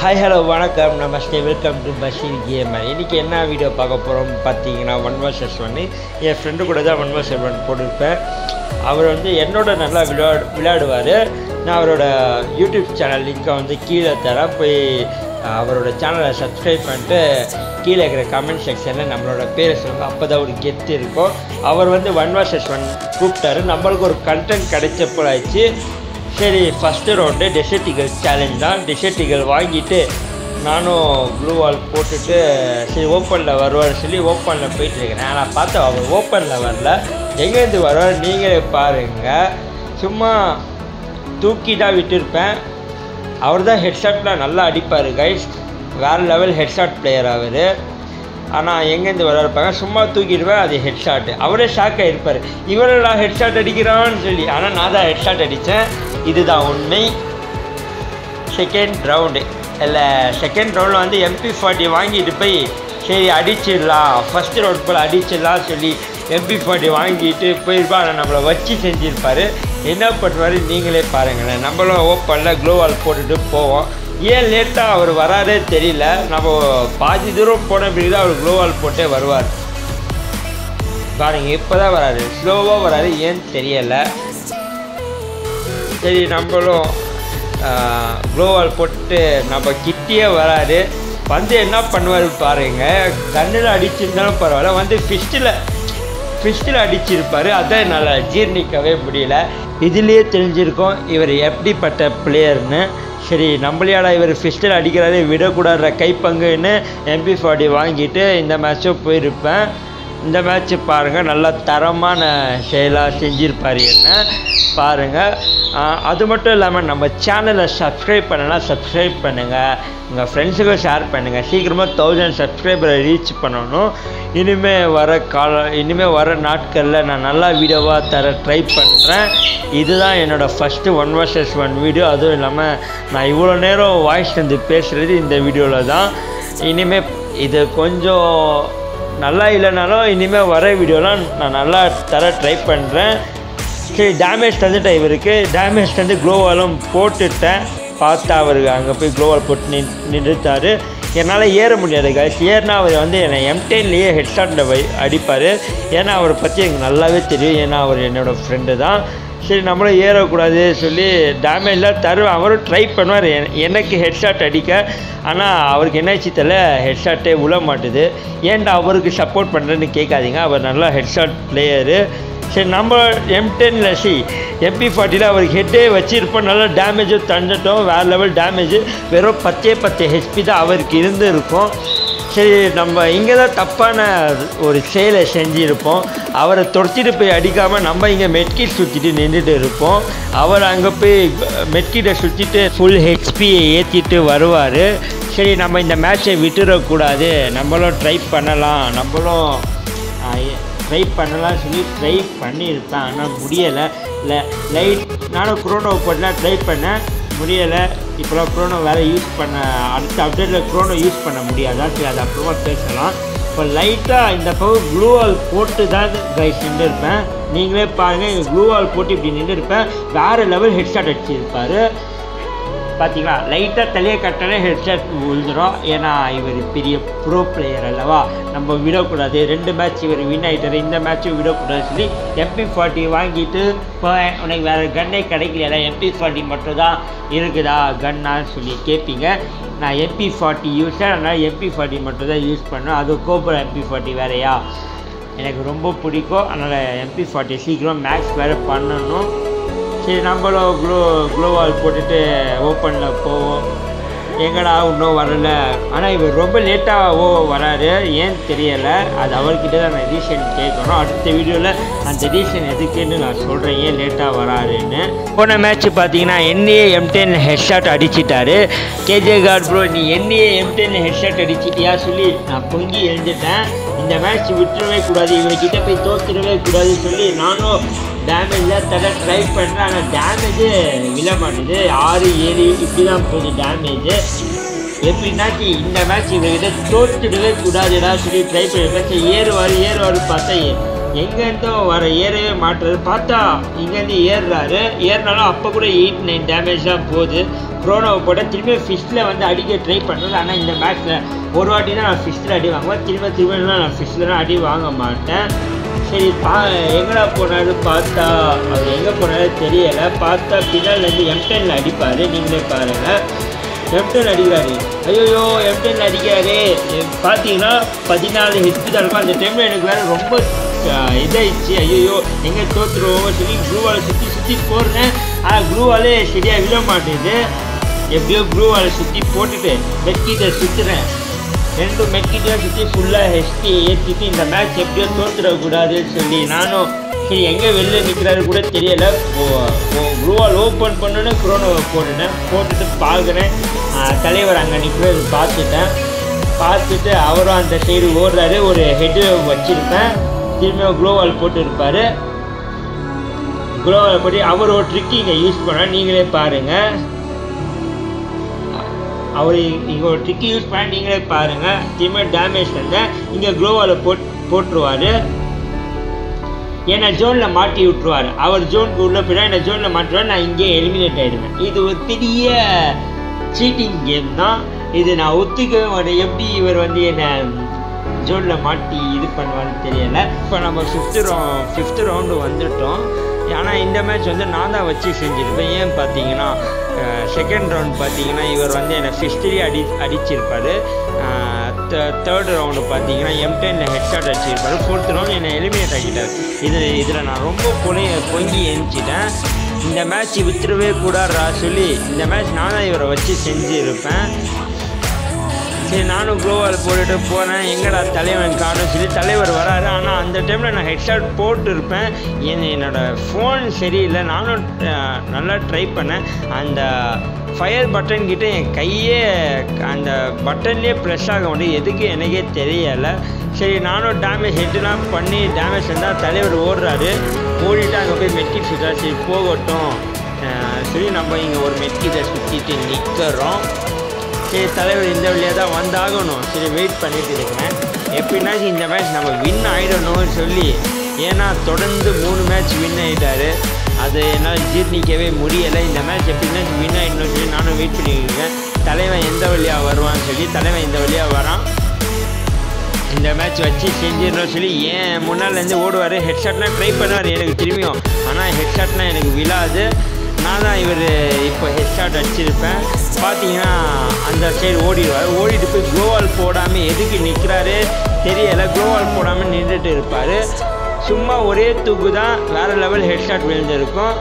hi hello வணக்கம் நமஸ்தே welcome to Basheer gamer இன்றைக்கி என்ன வீடியோ பார்க்க போகிறோம் பார்த்தீங்கன்னா ஒன் வர்சஸ் ஒன்று என் ஃப்ரெண்டு கூட தான் ஒன் வர்சஸ் ஒன் போட்டிருப்பேன் அவர் வந்து என்னோட நல்லா விளையாடு விளையாடுவார் நான் அவரோட யூடியூப் சேனல் லிங்க்கை வந்து கீழே தரேன் போய் அவரோட சேனலை சப்ஸ்கிரைப் பண்ணிட்டு கீழே இருக்கிற கமெண்ட் செக்ஷனில் நம்மளோட பேரை சொல்லுங்கள் அப்போ தான் ஒரு கெத்து இருக்கும் அவர் வந்து ஒன் வர்சஸ் ஒன் கூப்பிட்டாரு நம்மளுக்கு ஒரு கண்டென்ட் கிடைச்ச போல ஆயிடுச்சு சரி ஃபஸ்ட்டு ரவுண்டு டெசர்ட்டிகள் சேலஞ்ச் தான் டெசர்ட்டிகள் வாங்கிட்டு நானும் ப்ளூ வால் போட்டுட்டு சரி ஓப்பனில் வருவார் சொல்லி ஓப்பனில் போயிட்டுருக்கிறேன் ஆனால் பார்த்தா அவர் ஓப்பனில் வரல எங்கேருந்து வருவார் நீங்களே பாருங்கள் சும்மா தூக்கி தான் விட்டுருப்பேன் அவர் தான் ஹெட்ஷாட்லாம் நல்லா அடிப்பார் கைஸ் வேறு லெவல் ஹெட்ஷாட் பிளேயர் அவர் ஆனால் எங்கேருந்து வர இருப்பாங்க சும்மா தூக்கிடுவேன் அது ஹெட்ஷாட்டு அவரே ஷாக் ஆகிருப்பார் இவரடா ஹெட்ஷாட் அடிக்கிறான்னு சொல்லி ஆனால் நான் தான் ஹெட்ஷாட் அடித்தேன் இதுதான் உண்மை செகண்ட் ரவுண்டு இல்லை செகண்ட் ரவுண்டில் வந்து எம்பி ஃபார்ட்டி வாங்கிட்டு போய் சரி அடிச்சிடலாம் ஃபஸ்ட் ரவுண்ட் போல் அடிச்சிடலாம் சொல்லி எம்பி ஃபார்ட்டி வாங்கிட்டு போயிருப்பா ஆனால் நம்மளை வச்சு செஞ்சுருப்பார் என்ன பண்ணுவார் நீங்களே பாருங்களேன் நம்மளும் ஓப்பனில் க்ளோவால் போட்டுட்டு போவோம் ஏன் லேட்டாக அவர் வராரே தெரியல நம்ம பாதி தூரம் போன பிறகு தான் அவர் க்ளோவால் போட்டே வருவார் பாருங்க இப்போ தான் வராரு ஸ்லோவாக வராரு ஏன்னு தெரியலை சரி நம்மளும் க்ளோவால் போட்டு நம்ம கிட்டேயே வராரு வந்து என்ன பண்ணுவார் பாருங்க கண்ணில் அடிச்சிருந்தாலும் பரவாயில்ல வந்து ஃபிஸ்ட்டில் ஃபிஸ்ட்டில் அடிச்சிருப்பார் அதை என்னால் ஜீர்ணிக்கவே முடியல இதுலேயே தெரிஞ்சிருக்கோம் இவர் எப்படிப்பட்ட பிளேயர்னு சரி நம்மளையாடா இவர் ஃபிஸ்ட்டில் அடிக்கிறாரு விடக்கூடாத கைப்பங்குன்னு எம்பி ஃபார்ட்டி வாங்கிட்டு இந்த மேட்சும் போயிருப்பேன் இந்த மேட்ச்சு பாருங்கள் நல்லா தரமான செயலாக செஞ்சுருப்பார் என்ன பாருங்கள் அது மட்டும் இல்லாமல் நம்ம சேனலை சப்ஸ்கிரைப் பண்ணலாம் சப்ஸ்கிரைப் பண்ணுங்கள் உங்கள் ஃப்ரெண்ட்ஸுக்கும் ஷேர் பண்ணுங்கள் சீக்கிரமாக தௌசண்ட் சப்ஸ்கிரைபரை ரீச் பண்ணணும் இனிமேல் வர கால இனிமேல் வர நாட்களில் நான் நல்லா வீடியோவாக தர ட்ரை பண்ணுறேன் இதுதான் என்னோடய first one versus one video அதுவும் இல்லாமல் நான் இவ்வளோ நேரம் வாய்ஸ் வந்து பேசுகிறது இந்த வீடியோவில் தான் இனிமேல் இது கொஞ்சம் நல்லா இல்லைனாலும் இனிமேல் வர வீடியோலாம் நான் நல்லா தர ட்ரை பண்ணுறேன் சரி டேமேஜ் தந்துட்டேன் இவருக்கு டேமேஜ் தந்து க்ளோவாலும் போட்டுட்டேன் பார்த்தா அவருக்கு அங்கே போய் க்ளோவால் போட்டு நின் நின்றுத்தார் என்னால் ஏற முடியாது கைஸ் ஏறினா அவர் வந்து என்னை எம்டென்லேயே ஹெட்ஷாட்டில் வை அடிப்பார் ஏன்னா அவரை பற்றி எனக்கு நல்லாவே தெரியும் ஏன்னா அவர் என்னோடய ஃப்ரெண்டு தான் சரி நம்மளும் ஏறக்கூடாது சொல்லி டேமேஜ்லாம் தருவேன் அவரும் ட்ரை பண்ணுவார் எனக்கு ஹெட்ஷாட் அடிக்க ஆனால் அவருக்கு என்னாச்சு தெரியல ஹெட்ஷாட்டே விழ மாட்டுது ஏன்டா அவருக்கு சப்போர்ட் பண்ணுறேன்னு கேட்காதீங்க அவர் நல்லா ஹெட்ஷாட் பிளேயரு சரி நம்ம எம் டென்னில் சி எம்பி ஃபார்ட்டியில் அவருக்கு ஹெட்டே வச்சுருப்போம் நல்லா டேமேஜும் தந்துட்டோம் வேறு லெவல் டேமேஜ் வெறும் பத்தே பத்து ஹெச்பி தான் அவருக்கு இருந்து இருக்கும் சரி நம்ம இங்கே தான் தப்பான ஒரு செயலை செஞ்சுருப்போம் அவரை துரத்திட்டு போய் அடிக்காமல் நம்ம இங்கே மெட்கிட் சுற்றிட்டு நின்றுட்டு இருப்போம் அவர் அங்கே போய் மெட்கிட்டை சுற்றிட்டு ஃபுல் ஹெச்பியை ஏற்றிட்டு வருவார் சரி நம்ம இந்த மேட்ச்சை விட்டுறக்கூடாது நம்மளும் ட்ரை பண்ணலாம் நம்மளும் ட்ரை பண்ணலாம் சொல்லி ட்ரை பண்ணியிருப்பேன் ஆனால் முடியலை இல்லை லைட் நானும் குரோனோ போட்டுலாம் ட்ரை பண்ணேன் முடியலை இப்போலாம் க்ரோனோ வேறு யூஸ் பண்ண அடுத்த அப்டேட்டில் க்ரோனோ யூஸ் பண்ண முடியாதா சரி அது அப்புறமா பேசலாம் இப்போ லைட்டாக இந்த பக்கம் க்ளூ வால் போட்டு தான் கைஸ் நின்றுருப்பேன் நீங்களே பாருங்கள் இங்கே க்ளூ வால் போட்டு இப்படி நின்றுருப்பேன் வேறு லெவல் ஹெட்ஷாட் அடிச்சிருப்பார் பார்த்தீங்களா லைட்டாக தலையை கட்டினே ஹெட்ஷாட் விழுந்துடும் ஏன்னா இவர் பெரிய ப்ரோ பிளேயர் அல்லவா நம்ம விடக்கூடாது ரெண்டு மேட்ச் இவர் வின் ஆகிட்டார் இந்த மேட்ச்சும் விடக்கூடாது சொல்லி எம்பி ஃபார்ட்டி வாங்கிட்டு இப்போ உனக்கு வேறு கன்னே கிடைக்கல எம்பி ஃபார்ட்டி மட்டும் தான் இருக்குதா கன்னான்னு சொல்லி கேட்பீங்க நான் எம்பி ஃபார்ட்டி யூஸர் அதனால் எம்பி ஃபார்ட்டி மட்டும் தான் யூஸ் பண்ணேன் அது கோபுரம் எம்பி ஃபார்ட்டி வேறையா எனக்கு ரொம்ப பிடிக்கும் அதனால் எம்பி ஃபார்ட்டி சீக்கிரம் மேக்ஸ் வேறு பண்ணணும் சரி நம்மளும் க்ளோ க்ளோவால் போட்டுட்டு ஓப்பனில் போவோம் எங்கடா இன்னும் வரல ஆனால் இவர் ரொம்ப லேட்டாக ஓ வராரு ஏன்னு தெரியலை அது அவர்கிட்ட தான் நான் ரீசன் கேட்கணும் அடுத்த வீடியோவில் அந்த ரீசன் எதுக்குன்னு நான் சொல்கிறேன் ஏன் லேட்டாக வராருன்னு போன மேட்ச் பார்த்தீங்கன்னா என்னையே எம்டென் ஹெட்ஷாட் அடிச்சிட்டாரு கேஜே கார்ட் ப்ரோ நீ என்னையே எம்டென் ஹெட்ஷாட் அடிச்சிட்டியா சொல்லி நான் பொங்கி எழுந்துட்டேன் இந்த மேட்ச் விட்டுறவே கூடாது இவர்கிட்ட போய் தோத்துடவே கூடாது சொல்லி நானும் டேமேஜில் தர ட்ரை பண்ணுறேன் ஆனால் டேமேஜு விழ மாட்டேது ஆறு ஏழு இப்படி தான் போகுது டேமேஜு எப்படின்னாச்சு இந்த மேட்ச் இவர்கிட்ட தோத்துடவே கூடாதுடா சொல்லி ட்ரை பண்ணி மேட்ச் ஏறுவார் ஏறுவார் பார்த்தா எங்கேருந்தோ வர ஏறவே மாட்டுறது பார்த்தா இங்கேருந்து ஏறுறாரு ஏறினாலும் அப்போ கூட எயிட் நைன் டேமேஜ் தான் போகுது க்ரோனோவை போட்டு திரும்பி ஃபிஷ்டில் வந்து அடிக்க ட்ரை பண்ணுறது ஆனால் இந்த மேட்ச்சில் ஒரு வாட்டி தான் நான் ஃபிஷ்டில் அடி வாங்குவேன் திரும்ப திரும்பலாம் நான் ஃபிஷ்டில் அடி வாங்க மாட்டேன் சரி பா எங்கடா போனாரு பார்த்தா அவர் எங்கே போனாரு தெரியலை பார்த்தா பின்னாலேருந்து எம்டெனில் அடிப்பார் நீங்களே பாருங்கள் எம்டன் அடிக்கிறாரு ஐயோ எம்டன் அடிக்கிறாரு பார்த்தீங்கன்னா பதினாலு ஹெச்பி தான் இருக்கும் அந்த டைமில் எனக்கு வேறு ரொம்ப அஹ், இதாயிடுச்சு ஐயோ எங்கே தோற்றுருவோம் சொல்லி க்ளூவால் சுற்றி சுற்றி போடுறேன் ஆனால் க்ளூவாலே சரியாக விழ மாட்டேங்குது எப்படியோ க்ளூவால் சுற்றி போட்டுட்டு மெட்கீட்டை சுற்றுறேன் ரெண்டு மெட்கிட்டையும் சுற்றி ஃபுல்லாக ஹெச்டி ஏற்றிட்டு இந்த மேட்ச் எப்படியோ தோற்றுடக்கூடாதுன்னு சொல்லி நானும் சரி எங்கே வெளில நிற்கிறாரு கூட தெரியல க்ளூவால் ஓப்பன் பண்ணோன்னே குரோனோவை போட்டுட்டேன் போட்டுட்டு பார்க்குறேன் தலைவர் அங்கே நிற்கிறது பார்த்துட்டேன் பார்த்துட்டு அவரும் அந்த சைடு ஓடுறாரு ஒரு ஹெட்டு வச்சுருப்பேன் திரும்பியும் க்ளோவால் போட்டு இருப்பார் க்ளோவால் போட்டு அவர் ஒரு ட்ரிக் இங்கே யூஸ் பண்ண நீங்களே பாருங்கள் அவர் இங்கே ஒரு ட்ரிக் யூஸ் பண்ண நீங்களே பாருங்கள் திரும்ப டேமேஜ் வந்தேன் இங்கே க்ளோவால் போட் போட்டுருவார் என்னை ஜோனில் மாட்டி விட்ருவார் அவர் ஜோனுக்கு உள்ளே போயிட்டா என்னை ஜோனில் மாட்டுவார் நான் இங்கே எலிமினேட் ஆகிடுவேன் இது ஒரு பெரிய சீட்டிங் கேம் தான் இது நான் ஒத்துக்கவே மாட்டேன் எப்படி இவர் வந்து என்னை ஜோனில் மாட்டி இது பண்ணுவான்னு தெரியல இப்போ நம்ம ஃபிஃப்த்து ரவு ஃபிஃப்த்து ரவுண்டு வந்துட்டோம் ஆனால் இந்த மேட்ச் வந்து நான் தான் வச்சு செஞ்சுருப்பேன் ஏன் பார்த்தீங்கன்னா செகண்ட் ரவுண்ட் பார்த்தீங்கன்னா இவர் வந்து என்னை ஃபிஃப்த்லேயே அடி அடிச்சிருப்பார் தேர்ட் ரவுண்டு பார்த்தீங்கன்னா எம்டெனில் ஹெட் ஷாட் அடிச்சிருப்பாரு ஃபோர்த் ரவுண்ட் என்னை எலிமினேட் ஆகிட்டார் இது இதில் நான் ரொம்ப பொங்கி பொங்கி எழுந்துச்சிட்டேன் இந்த மேட்ச் வித்துடவே கூடாதுடா சொல்லி இந்த மேட்ச் நான் தான் இவரை வச்சு செஞ்சுருப்பேன் சரி நானும் க்ளோவால் போட்டுட்டு போனேன் எங்கடா தலைவன் காணும் சொல்லி தலைவர் வராரு ஆனால் அந்த டைமில் நான் ஹெட்ஷாட் போட்டிருப்பேன் என் என்னோடய ஃபோன் சரியில்லை நானும் அஹ், நல்லா ட்ரை பண்ணேன் அந்த ஃபயர் பட்டன் கிட்ட என் கையே அந்த பட்டன்லேயே ப்ரெஸ் ஆக முடியும் எதுக்கு எனக்கே தெரியலை சரி நானும் டேமேஜ் ஹெட்டுலாம் பண்ணி டேமேஜ் இருந்தால் தலைவர் ஓடுறாரு ஓடிட்டு அங்கே போய் மெட்கிட் சுற்றுறா சரி போகட்டும் அஹ், சரி நம்ம இங்கே ஒரு மெட்கிட்டை சுற்றிட்டு நிற்கிறோம் சரி தலைவர் இந்த வழியாக தான் வந்தாகணும் சரி வெயிட் பண்ணிட்டு இருக்கேன் எப்படின்னாச்சும் இந்த மேட்ச் நம்ம வின் ஆகிடணும்னு சொல்லி ஏன்னா தொடர்ந்து மூணு மேட்ச் வின் ஆகிட்டாரு அது என்னால் ஜீர்ணிக்கவே முடியலை இந்த மேட்ச் எப்படின்னாச்சும் வின் ஆகிடணும்னு சொல்லி நானும் வெயிட் பண்ணிட்டு இருக்கேன் தலைவன் எந்த வழியாக வருவான்னு சொல்லி தலைவன் இந்த வழியாக வரான் இந்த மேட்ச் வச்சு செஞ்சிடணும் சொல்லி ஏன் முன்னாலேருந்து ஓடுவார் ஹெட்ஷாட்லாம் ட்ரை பண்ணுவார் எனக்கு திரும்பியும் ஆனால் ஹெட்ஷாட்லாம் எனக்கு விழாது நான் தான் இவர் இப்போ ஹெட்ஷாட் அடிச்சிருப்பேன் பார்த்தீங்கன்னா அந்த சைடு ஓடிடுவார் ஓடிட்டு போய் க்ளோவால் போடாமல் எதுக்கு நிற்கிறாரு தெரியலை க்ளோவால் போடாமல் நின்றுட்டு இருப்பார் சும்மா ஒரே தூக்கு தான் வேறு லெவல் ஹெட்ஷாட் விழுந்திருக்கும்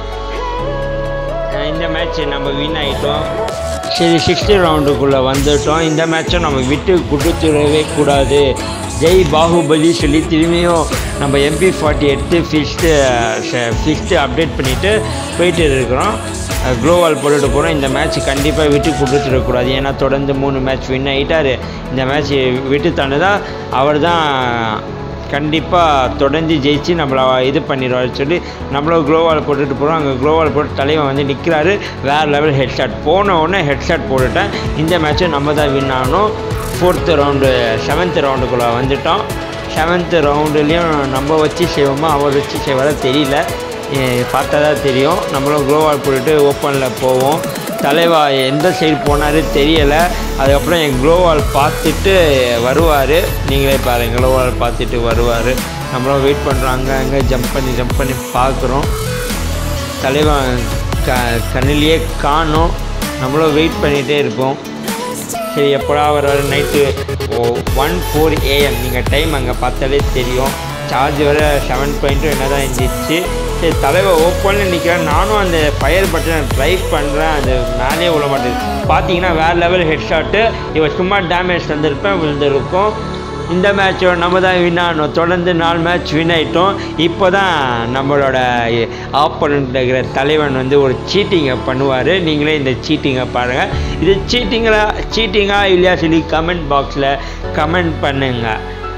அஹ் இந்த மேட்ச் நம்ம வின் ஆகிட்டோம் சரி சிக்ஸ்த்து ரவுண்டுக்குள்ளே வந்துட்டோம் இந்த மேட்சை நம்ம விட்டு கொடுத்துடவே கூடாது ஜெய் பாகுபலி சொல்லி திரும்பியும் நம்ம எம்பி ஃபார்ட்டி எடுத்து ஃபிஃப்த்து ஃபிஃப்த்து அப்டேட் பண்ணிவிட்டு போயிட்டு இருக்கிறோம் க்ளோவால் போட்டுட்டு போகிறோம் இந்த மேட்ச் கண்டிப்பாக விட்டு கொடுத்துடக்கூடாது ஏன்னா தொடர்ந்து மூணு மேட்ச் வின் ஆகிட்டார் இந்த மேட்ச் விட்டு தந்ததா அவர் தான் கண்டிப்பாக தொடர்ந்து ஜெயிச்சு நம்மளை இது பண்ணிடுவாரு சொல்லி நம்மளும் க்ளோவால் போட்டுட்டு போகிறோம் அங்கே க்ளோவால் போட்டு தலைவன் வந்து நிற்கிறாரு வேறு லெவல் ஹெட்ஷாட் போன உடனே ஹெட்ஷாட் போட்டுட்டேன் இந்த மேட்ச்சை நம்ம தான் வின் ஆகணும் ஃபோர்த்து ரவுண்டு செவன்த்து ரவுண்டுக்குள்ளே வந்துட்டோம் செவன்த்து ரவுண்டுலேயும் நம்ம வச்சு செய்வோமா அவர் வச்சு செய்வாரா தெரியல எ- பார்த்தா தான் தெரியும் நம்மளும் க்ளோவால் போட்டுட்டு ஓப்பனில் போவோம் தலைவா எந்த சைடு போனாரு தெரியலை அதுக்கப்புறம் என் க்ளோவால் பார்த்துட்டு வருவார் நீங்களே பாருங்கள் க்ளோவால் பார்த்துட்டு வருவார் நம்மளும் வெயிட் பண்ணுறோம் அங்கே அங்கே ஜம்ப் பண்ணி ஜம்ப் பண்ணி பார்க்குறோம் தலைவன் க கண்ணிலேயே காணும் நம்மளும் வெயிட் பண்ணிகிட்டே இருப்போம் சரி எப்படா வர்றாரு night o one four AM நீங்கள் டைம் அங்கே பார்த்தாலே தெரியும் சார்ஜ் வர செவன் பாயிண்ட்டும் என்ன தான் இருந்துச்சு சரி தலைவர் ஓப்பனில் நிற்கிறேன் நானும் அந்த ஃபயர் பட்டனை ட்ரை பண்ணுறேன் அது மேலே விழ மாட்டேங்குது பார்த்தீங்கன்னா வேறு லெவல் ஹெட் ஷாட்டு இவன் சும்மா டேமேஜ் தந்திருப்பேன் விழுந்திருக்கும் இந்த மேட்சோட நம்ம தான் வின் ஆனோம் தொடர்ந்து நாலு மேட்ச் வின் ஆகிட்டோம் இப்போ தான் நம்மளோட ஆப்போனண்ட் இருக்கிற தலைவன் வந்து ஒரு சீட்டிங்கை பண்ணுவார் நீங்களே இந்த சீட்டிங்கை பாருங்கள் இது சீட்டிங்களா சீட்டிங்கா இல்லையா சொல்லி கமெண்ட் பாக்ஸில் கமெண்ட் பண்ணுங்கள்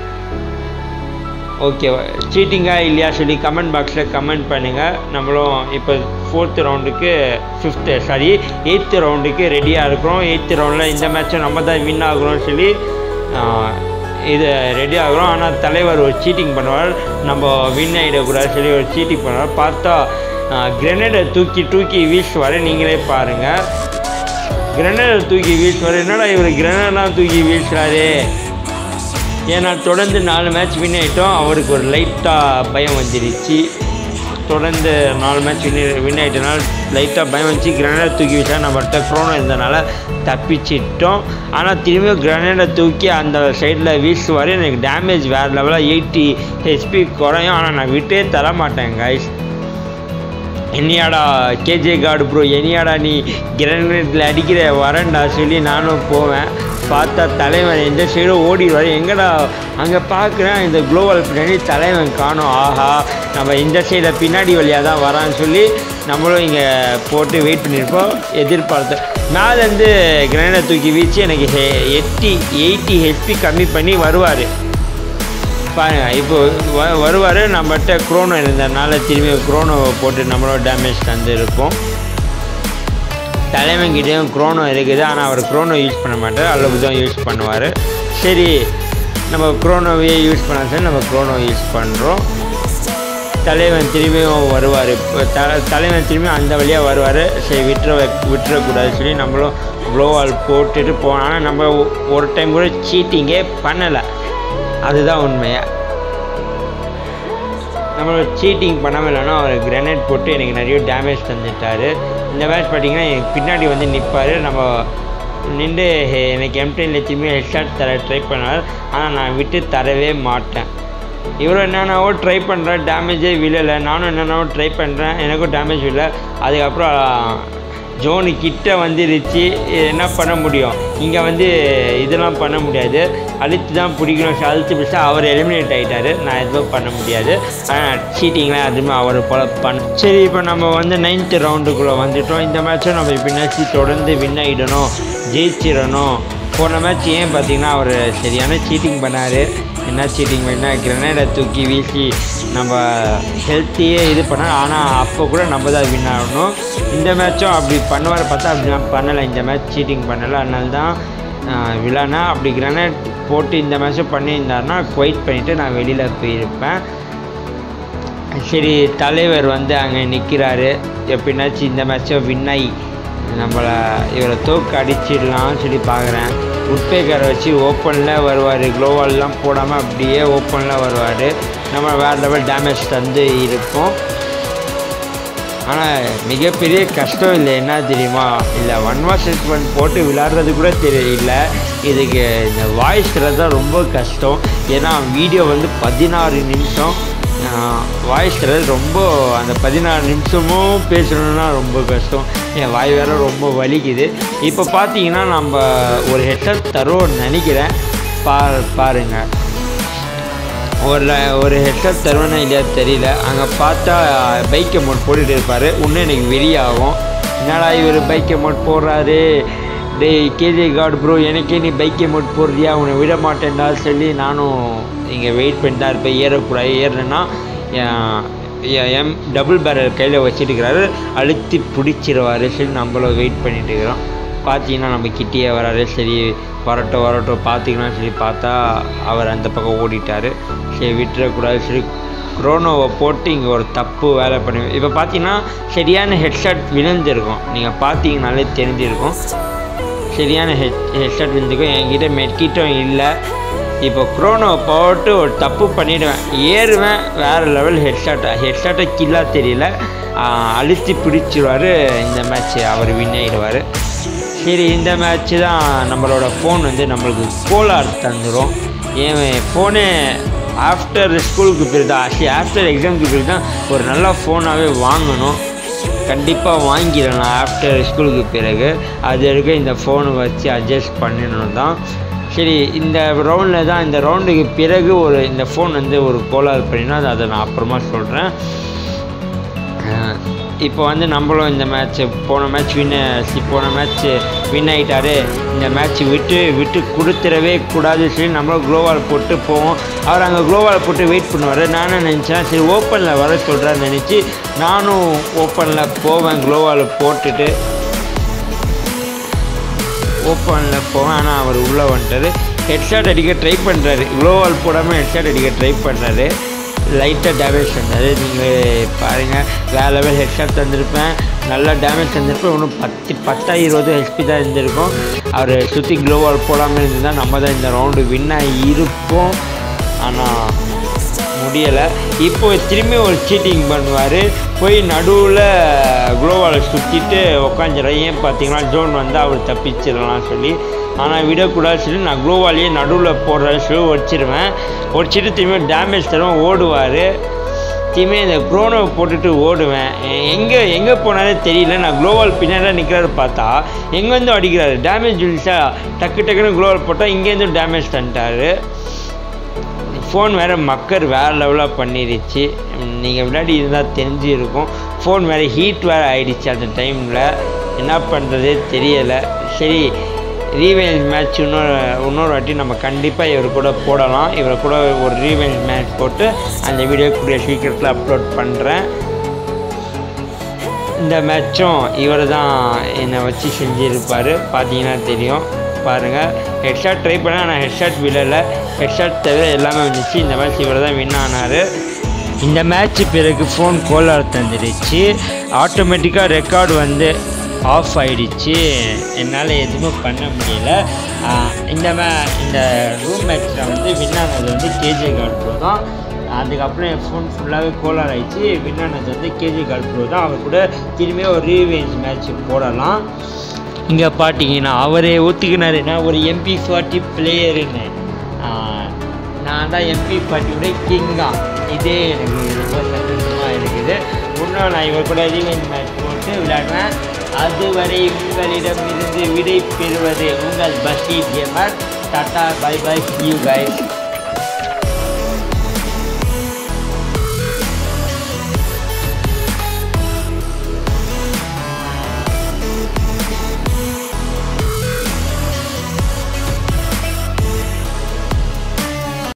ஓகே சீட்டிங்கா இல்லையா சொல்லி கமெண்ட் பாக்ஸில் கமெண்ட் பண்ணுங்கள் நம்மளும் இப்போ ஃபோர்த்து ரவுண்டுக்கு ஃபிஃப்த்து சாரி எயித்து ரவுண்டுக்கு ரெடியாக இருக்கிறோம் எயித்து ரவுண்டில் இந்த மேட்ச்சை நம்ம தான் வின் ஆகுறோம்னு சொல்லி ஆஹ், இது ரெடி ஆகுறோம் ஆனால் தலைவர் ஒரு சீட்டிங் பண்ணுவார் நம்ம வின் ஆகிடக்கூடாது சொல்லி ஒரு சீட்டிங் பண்ணுவார் பார்த்தா கிரெனேடை தூக்கி தூக்கி வீசுவார் நீங்களே பாருங்கள் கிரனேட் தூக்கி வீசுவார் என்னடா இவர் கிரனேட்லாம் தூக்கி வீசுறாரு ஏன்னா தொடர்ந்து நாலு மேட்ச் வின் ஆகிட்டோம் அவருக்கு ஒரு லைட்டாக பயம் வந்துடுச்சு தொடர்ந்து நாலு மேட்ச் வின் வின் ஆகிட்டனால லைட்டாக பயம் வந்துச்சு கிரனேட் தூக்கி வச்சா நம்மகிட்ட க்ரோனோ இருந்தனால தப்பிச்சிட்டோம் ஆனால் திரும்பியும் கிரனேடை தூக்கி அந்த சைடில் வீசுவார் எனக்கு டேமேஜ் வேறு லெவலாக எயிட்டி ஹெச்பி குறையும் ஆனால் நான் விட்டே தர மாட்டேன் கைஸ் என்னையாடா கேஜே கார்டு ப்ரோ என்னையாடா நீ கிரனேட்டில் அடிக்கிற வரேன்டா சொல்லி நானும் போவேன் பார்த்தா தலைவன் எந்த சைடும் ஓடிடுவார் எங்கடா அங்கே பார்க்குறேன் இந்த குளோபல் பின்னாடி தலைவன் காணும் ஆஹா நம்ம இந்த சைடில் பின்னாடி வழியாக தான் வரான்னு சொல்லி நம்மளும் இங்கே போட்டு வெயிட் பண்ணியிருப்போம் எதிர்பார்த்தோம் மேலேருந்து கிரனேடை தூக்கி வீச்சு எனக்கு ஹெ எட்டி எயிட்டி ஹெச்பி கம்மி பண்ணி வருவார் பாருங்க இப்போ வ வருவார் நம்மகிட்ட குரோனோ இருந்ததுனால திரும்பி குரோனோவை போட்டு நம்மளோட டேமேஜ் தந்துருக்கோம் தலைவன்கிட்டயும் குரோனோ இருக்குது ஆனால் அவர் குரோனோ யூஸ் பண்ண மாட்டார் அளவு தான் யூஸ் பண்ணுவார் சரி நம்ம குரோனோவையே யூஸ் பண்ண சரி நம்ம குரோனோ யூஸ் பண்ணுறோம் தலைவன் திரும்பியும் வருவார் இப்போ த தலைவன் திரும்பி அந்த வழியாக வருவார் சரி விட்டுற விட்டுறக்கூடாது சொல்லி நம்மளும் க்ளோவால் போட்டுட்டு போனோம் ஆனால் நம்ம ஒ- ஒரு டைம் கூட சீட்டிங்கே பண்ணலை அதுதான் உண்மையா நம்மளோட சீட்டிங் பண்ணாமல் இல்லைன்னா அவர் கிரனேட் போட்டு எனக்கு நிறைய டேமேஜ் தந்துட்டார் இந்த மேட்ச் பார்த்தீங்கன்னா எனக்கு பின்னாடி வந்து நிற்பார் நம்ம நின்று எனக்கு எம்டெனில் திரும்பி ஹெட்ஷாட் தர ட்ரை பண்ணார் ஆனால் நான் விட்டு தரவே மாட்டேன் இவரும் என்னென்னவோ ட்ரை பண்ணுறேன் டேமேஜே விழலை நானும் என்னென்னவோ ட்ரை பண்ணுறேன் எனக்கும் டேமேஜ் விழல அதுக்கப்புறம் ஜோனு கிட்ட வந்துருச்சு என்ன பண்ண முடியும் இங்கே வந்து இதெல்லாம் பண்ண முடியாது அழுத்து தான் பிடிக்கணும் சரி, அழுத்து பிடிச்சா அவர் எலிமினேட் ஆகிட்டாரு நான் எதுவும் பண்ண முடியாது ஆனால் சீட்டிங்லாம் எதுவுமே அவர் போல பண்ண சரி இப்போ நம்ம வந்து நைன்த்து ரவுண்டுக்குள்ளே வந்துட்டோம் இந்த மேட்சும் நம்ம பின்னாடி தொடர்ந்து வின் ஆகிடணும் ஜெயிச்சிடணும் போன மேட்ச் ஏன் பார்த்தீங்கன்னா அவர் சரியான சீட்டிங் பண்ணார் என்ன சீட்டிங் பண்ணால் கிரனேடை தூக்கி வீசி நம்ம ஹெல்த்தியே இது பண்ண ஆனால் அப்போ கூட நம்ம தான் வின் ஆகணும் இந்த மேட்சும் அப்படி பண்ணுவார் பார்த்தா அப்படி நான் பண்ணலை இந்த மேட்ச் சீட்டிங் பண்ணலை அதனால தான் விழானா அப்படி கிரனேட் போட்டு இந்த மேட்ச்சும் பண்ணியிருந்தாருன்னா குவைட் பண்ணிவிட்டு நான் வெளியில் போயிருப்பேன் சரி தலைவர் வந்து அங்கே நிற்கிறாரு எப்படின்னாச்சும் இந்த மேட்சை வின் ஆகி நம்மளை இவரை தோக்கு அடிச்சிடலாம்னு சொல்லி பார்க்குறேன் உட்பேக்கரை வச்சு ஓப்பனில் வருவார் க்ளோவால்லாம் போடாமல் அப்படியே ஓப்பனில் வருவார் நம்ம வேறு லெவல் டேமேஜ் தந்து இருப்போம் ஆனால் மிகப்பெரிய கஷ்டம் இல்லை என்ன தெரியுமா இல்லை ஒன் வாஷஸ் ஒன் போட்டு விளையாடுறது கூட தெரியல இதுக்கு இந்த வாய்ஸ் தான் ரொம்ப கஷ்டம் ஏன்னா வீடியோ வந்து பதினாறு நிமிஷம் வாய்ஸ் தரது ரொம்ப அந்த பதினாறு நிமிஷமும் பேசணுன்னா ரொம்ப கஷ்டம் என் வாய் வேற ரொம்ப வலிக்குது இப்போ பார்த்தீங்கன்னா நம்ம ஒரு ஹெட்செட் தருவோம்னு நினைக்கிறேன் பா பாருங்கள் ஒரு ஒரு ஹெட்செட் தருவேனா இல்லையா தெரியல அங்கே பார்த்தா பைக் அமௌண்ட் போட்டுட்டு இருப்பார் இன்னும் எனக்கு வெறியாகும் என்னடா இவர் பைக் அமௌண்ட் போடுறாரு டேய் கேஜே கார்டு ப்ரோ எனக்கே நீ பைக் அமௌண்ட் போடுறியா உன்னை விட மாட்டேன்டா சொல்லி நானும் இங்கே வெயிட் பண்ணி தான் இருப்பேன் ஏறக்கூடாது ஏறினா எம் டபுள் பேரல் கையில் வச்சுட்டுருக்கிறாரு அழுத்தி பிடிச்சிருவாரு சரி நம்மளும் வெயிட் பண்ணிட்டு இருக்கிறோம் பார்த்தீங்கன்னா நம்ம கிட்டேயே வராரு சரி வரட்டும் வரட்டும் பார்த்துக்கலாம் சொல்லி பார்த்தா அவர் அந்த பக்கம் ஓடிட்டார் சரி விட்டுறக்கூடாது சரி குரோனோவை போட்டு இங்கே ஒரு தப்பு வேலை பண்ணி இப்போ பார்த்தீங்கன்னா சரியான ஹெட்ஷாட் விழுந்திருக்கும் நீங்கள் பார்த்தீங்கனாலே தெரிஞ்சிருக்கும் சரியான ஹெட் ஹெட்ஷாட் விழுந்துக்கும் என்கிட்ட மெட்கிட்டும் இல்லை இப்போ குரோனோவை போட்டு ஒரு தப்பு பண்ணிடுவேன் ஏறுவேன் வேறு லெவல் ஹெட்ஷாட்டை ஹெட்ஷாட்டை கில்லாக தெரியல ஆஹ் அழுத்தி பிடிச்சிருவார் இந்த மேட்ச் அவர் வின் ஆகிடுவார் சரி இந்த மேட்ச்சு தான் நம்மளோட ஃபோன் வந்து நம்மளுக்கு கோலார் தந்துடும் ஏன் ஃபோனே ஆஃப்டர் ஸ்கூலுக்கு பிறகு தான் ஆக்சுவலி ஆஃப்டர் எக்ஸாமுக்கு பிறகு தான் ஒரு நல்ல ஃபோனாகவே வாங்கணும் கண்டிப்பாக வாங்கிடலாம் ஆஃப்டர் ஸ்கூலுக்கு பிறகு அது வரைக்கும் இந்த ஃபோனை வச்சு அட்ஜஸ்ட் பண்ணிடணும் தான் சரி இந்த ரவுண்டில் தான் இந்த ரவுண்டுக்கு பிறகு ஒரு இந்த ஃபோன் வந்து ஒரு கோளாறு பண்ணினா அது அதை நான் அப்புறமா சொல்கிறேன் இப்போ வந்து நம்மளும் இந்த மேட்ச்சு போன மேட்ச் வின் போன மேட்ச் வின் ஆகிட்டாரு இந்த மேட்ச் விட்டு விட்டு கொடுத்துடவே கூடாது சொல்லி நம்மளும் க்ளோவால் போட்டு போவோம் அவர் அங்கே க்ளோவால் போட்டு வெயிட் பண்ணுவார் நானும் நினச்சேன் சரி ஓப்பனில் வர சொல்கிறான்னு நினச்சி நானும் ஓப்பனில் போவேன் க்ளோவால் போட்டுட்டு ஓப்பனில் போவேன் ஆனால் அவர் உள்ளே வந்துட்டார் ஹெட்ஷாட் அடிக்க ட்ரை பண்ணுறாரு க்ளோவால் போடாமல் ஹெட்ஷாட் அடிக்க ட்ரை பண்ணுறாரு லைட்டாக டேமேஜ் தந்தார் நீங்கள் பாருங்கள் வேறு லெவல் ஹெட்ஷாட் தந்திருப்பேன் நல்லா டேமேஜ் தந்திருப்பேன் இன்னும் பத்து பத்தா இருபது ஹெச்பி தான் இருந்திருக்கும் அவர் சுற்றி க்ளோவால் போடாமல் இருந்திருந்தால் நம்ம தான் இந்த ரவுண்டு வின்னாக இருப்போம் ஆனால் முடியலை இப்போ திரும்பி ஒரு சீட்டிங் பண்ணுவார் போய் நடுவில் குளோவால் சுற்றிட்டு உக்காந்துற ஏன் பார்த்தீங்கன்னா ஜோன் வந்து அவர் தப்பிச்சிடலாம் சொல்லி ஆனால் விடக்கூடாது சொல்லி நான் குளோவாலேயே நடுவில் போடுற சொல்லி ஒடிச்சிருவேன் ஒடிச்சிட்டு திரும்பி டேமேஜ் தருவேன் ஓடுவார் திரும்பி இந்த குரோனோவை போட்டுட்டு ஓடுவேன் எங்கே எங்கே போனாலே தெரியல நான் குளோவால் பின்னாடி நிற்கிறாரு பார்த்தா எங்கேருந்தும் அடிக்கிறாரு டேமேஜ் விழுச்சா டக்கு டக்குன்னு குளோவால் போட்டால் இங்கேருந்தும் டேமேஜ் தந்துட்டாரு ஃபோன் வேறு மக்கர் வேறு லெவலாக பண்ணிருச்சு நீங்கள் விளையாடி இருந்தால் தெரிஞ்சிருக்கும் ஃபோன் வேறு ஹீட் வேறு ஆயிடுச்சு அந்த டைமில் என்ன பண்ணுறதே தெரியலை சரி ரீவேஞ்ச் மேட்ச் இன்னொரு இன்னொரு வாட்டி நம்ம கண்டிப்பாக இவர் கூட போடலாம் இவர் கூட ஒரு ரீவேஞ்ச் மேட்ச் போட்டு அந்த வீடியோ கூடிய சீக்கிரத்தில் அப்லோட் பண்ணுறேன் இந்த மேட்சும் இவர் தான் என்னை வச்சு செஞ்சுருப்பார் பார்த்தீங்கன்னா தெரியும் பாருங்கள் ஹெட்ஷாட் ட்ரை பண்ணேன் ஆனால் ஹெட்ஷாட் விழலை ஹெட்ஷாட் தவிர எல்லாமே வந்துச்சு இந்த மேட்ச் இவர் தான் வின் ஆனார் இந்த மேட்ச் பிறகு ஃபோன் கோலார் தந்துடுச்சு ஆட்டோமேட்டிக்காக ரெக்கார்டு வந்து ஆஃப் ஆயிடுச்சு என்னால் எதுவுமே பண்ண முடியல ஆஹ் இந்த மே இந்த ரூம் மேட்ச்சில் வந்து வின் ஆனது வந்து கேஜே கார்டு ப்ரோ தான் அதுக்கப்புறம் என் ஃபோன் ஃபுல்லாகவே கோலார் ஆயிடுச்சு வின் ஆனது வந்து கேஜே கார்டு ப்ரோ தான் அவர் கூட திரும்பியும் ஒரு ரீவேஞ்ச் மேட்ச் போடலாம் இங்கே பார்த்தீங்கன்னா அவரே ஒத்துக்கினாரு நான் ஒரு எம்பி ஃபார்ட்டி பிளேயருன்னு நான் தான் எம்பி ஃபார்ட்டியோட கிங்கா இதே எனக்கு ரொம்ப சந்தோஷமாக இருக்குது இன்னும் நான் இவர் கூட ரீவெஞ்ச் மேட்ச் போட்டு விளையாடுவேன் அதுவரை உங்களிடமிருந்து விடை பெறுவது உங்கள் Basheer gamer tata bye bye you guys